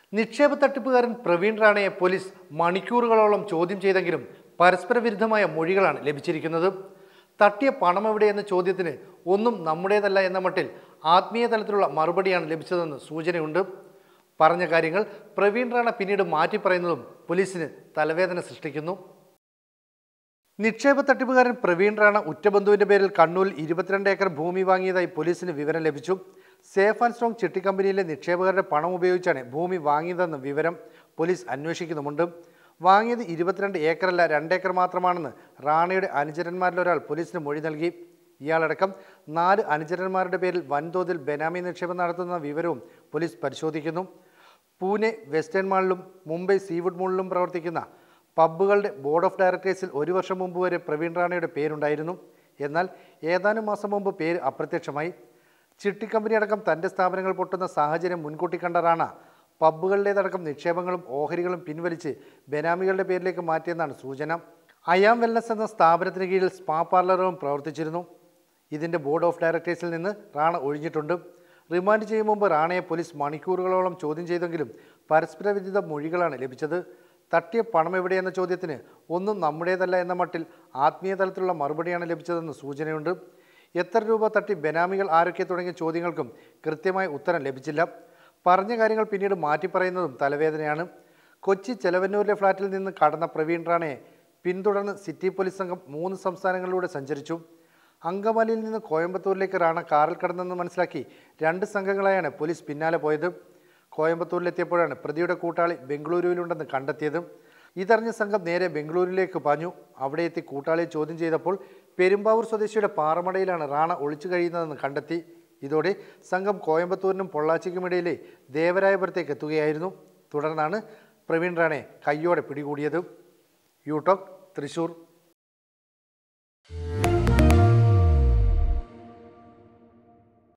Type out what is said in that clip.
നിക്ഷേപ തട്ടിപ്പുകാരൻ പ്രവീൺ റാണയെ പോലീസ് മണിക്കൂറുകളോളം ചോദ്യം ചെയ്തെങ്കിലും പരസ്പര വിരുദ്ധമായ മൊഴികളാണ് ലഭിച്ചിരിക്കുന്നത് തട്ടിയ പണം എവിടെയെന്ന ചോദ്യത്തിന് ഒന്നും നമ്മുടേതല്ല എന്ന മട്ടിൽ ആത്മീയ തലത്തിലുള്ള മറുപടിയാണ് ലഭിച്ചതെന്ന് സൂചനയുണ്ട് പറഞ്ഞ കാര്യങ്ങൾ പ്രവീൺ റാണ പിന്നീട് മാറ്റി പറയുന്നതും പോലീസിന് തലവേദന സൃഷ്ടിക്കുന്നു നിക്ഷേപ തട്ടിപ്പുകാരൻ പ്രവീൺ റാണ ഉറ്റബന്ധുവിന്റെ പേരിൽ കണ്ണൂരിൽ ഇരുപത്തിരണ്ട് ഏക്കർ ഭൂമി വാങ്ങിയതായി പോലീസിന് വിവരം ലഭിച്ചു സേഫ് ആൻഡ് സ്ട്രോങ് ചിട്ടി കമ്പനിയിലെ നിക്ഷേപകരുടെ പണം ഉപയോഗിച്ചാണ് ഭൂമി വാങ്ങിയതെന്ന വിവരം പോലീസ് അന്വേഷിക്കുന്നുമുണ്ട് വാങ്ങിയത് ഇരുപത്തിരണ്ട് ഏക്കറല്ല രണ്ടേക്കർ മാത്രമാണെന്ന് റാണയുടെ അനുചരന്മാരിൽ ഒരാൾ പോലീസിന് മൊഴി നൽകി ഇയാളടക്കം നാല് അനുചരന്മാരുടെ പേരിൽ വൻതോതിൽ ബെനാമി നിക്ഷേപം നടത്തുന്ന വിവരവും പോലീസ് പരിശോധിക്കുന്നു പൂനെ വെസ്റ്റേൺ മാളിലും മുംബൈ സീവുഡ് മാളിലും പ്രവർത്തിക്കുന്ന പബ്ബുകളുടെ ബോർഡ് ഓഫ് ഡയറക്ടേഴ്സിൽ ഒരു വർഷം മുമ്പ് വരെ പ്രവീൺ റാണയുടെ പേരുണ്ടായിരുന്നു എന്നാൽ ഏതാനും മാസം മുമ്പ് പേര് അപ്രത്യക്ഷമായി ചിട്ടി കമ്പനി അടക്കം തൻ്റെ സ്ഥാപനങ്ങൾ പൊട്ടുന്ന സാഹചര്യം മുൻകൂട്ടി കണ്ട റാണ പബ്ബുകളുടേതടക്കം നിക്ഷേപങ്ങളും ഓഹരികളും പിൻവലിച്ച് ബെനാമികളുടെ പേരിലേക്ക് മാറ്റിയെന്നാണ് സൂചന അയാം വെൽനസ് എന്ന സ്ഥാപനത്തിന് കീഴിൽ സ്പാ പാർലറും പ്രവർത്തിച്ചിരുന്നു ഇതിൻ്റെ ബോർഡ് ഓഫ് ഡയറക്ടേഴ്സിൽ നിന്ന് റാണ ഒഴിഞ്ഞിട്ടുണ്ട് റിമാൻഡ് ചെയ്യും മുമ്പ് റാണയെ പോലീസ് മണിക്കൂറുകളോളം ചോദ്യം ചെയ്തെങ്കിലും പരസ്പര വിരുദ്ധ മൊഴികളാണ് ലഭിച്ചത് തട്ടിയ പണം എവിടെയെന്ന ചോദ്യത്തിന് ഒന്നും നമ്മുടേതല്ല എന്ന മട്ടിൽ ആത്മീയ തലത്തിലുള്ള മറുപടിയാണ് ലഭിച്ചതെന്ന് സൂചനയുണ്ട് എത്ര രൂപ തട്ടി ബെനാമികൾ ആരൊക്കെ തുടങ്ങിയ ചോദ്യങ്ങൾക്കും കൃത്യമായ ഉത്തരം ലഭിച്ചില്ല പറഞ്ഞ കാര്യങ്ങൾ പിന്നീട് മാറ്റി പറയുന്നതും തലവേദനയാണ് കൊച്ചി ചെലവന്നൂരിലെ ഫ്ളാറ്റിൽ നിന്ന് കടന്ന പ്രവീൺ റാണയെ പിന്തുടർന്ന് സിറ്റി പോലീസ് സംഘം മൂന്ന് സംസ്ഥാനങ്ങളിലൂടെ സഞ്ചരിച്ചു അങ്കമാലിയിൽ നിന്ന് കോയമ്പത്തൂരിലേക്ക് റാണ കാറിൽ കടന്നെന്ന് മനസ്സിലാക്കി രണ്ട് സംഘങ്ങളായാണ് പോലീസ് പിന്നാലെ പോയത് കോയമ്പത്തൂരിലെത്തിയപ്പോഴാണ് പ്രതിയുടെ കൂട്ടാളി ബംഗളൂരുവിലുണ്ടെന്ന് കണ്ടെത്തിയത് ഇതറിഞ്ഞ സംഘം നേരെ ബംഗളൂരുവിലേക്ക് പാഞ്ഞു അവിടെ എത്തി കൂട്ടാളിയെ ചോദ്യം ചെയ്തപ്പോൾ പെരുമ്പാവൂർ സ്വദേശിയുടെ പാറമടയിലാണ് റാണ ഒളിച്ചു കഴിയുന്നതെന്ന് കണ്ടെത്തി ഇതോടെ സംഘം കോയമ്പത്തൂരിനും പൊള്ളാച്ചിക്കുമിടയിലെ ദേവരായപുരത്തേക്ക് എത്തുകയായിരുന്നു തുടർന്നാണ് പ്രവീൺ റാണയെ കയ്യോടെ പിടികൂടിയത് യൂടോക്ക് തൃശൂർ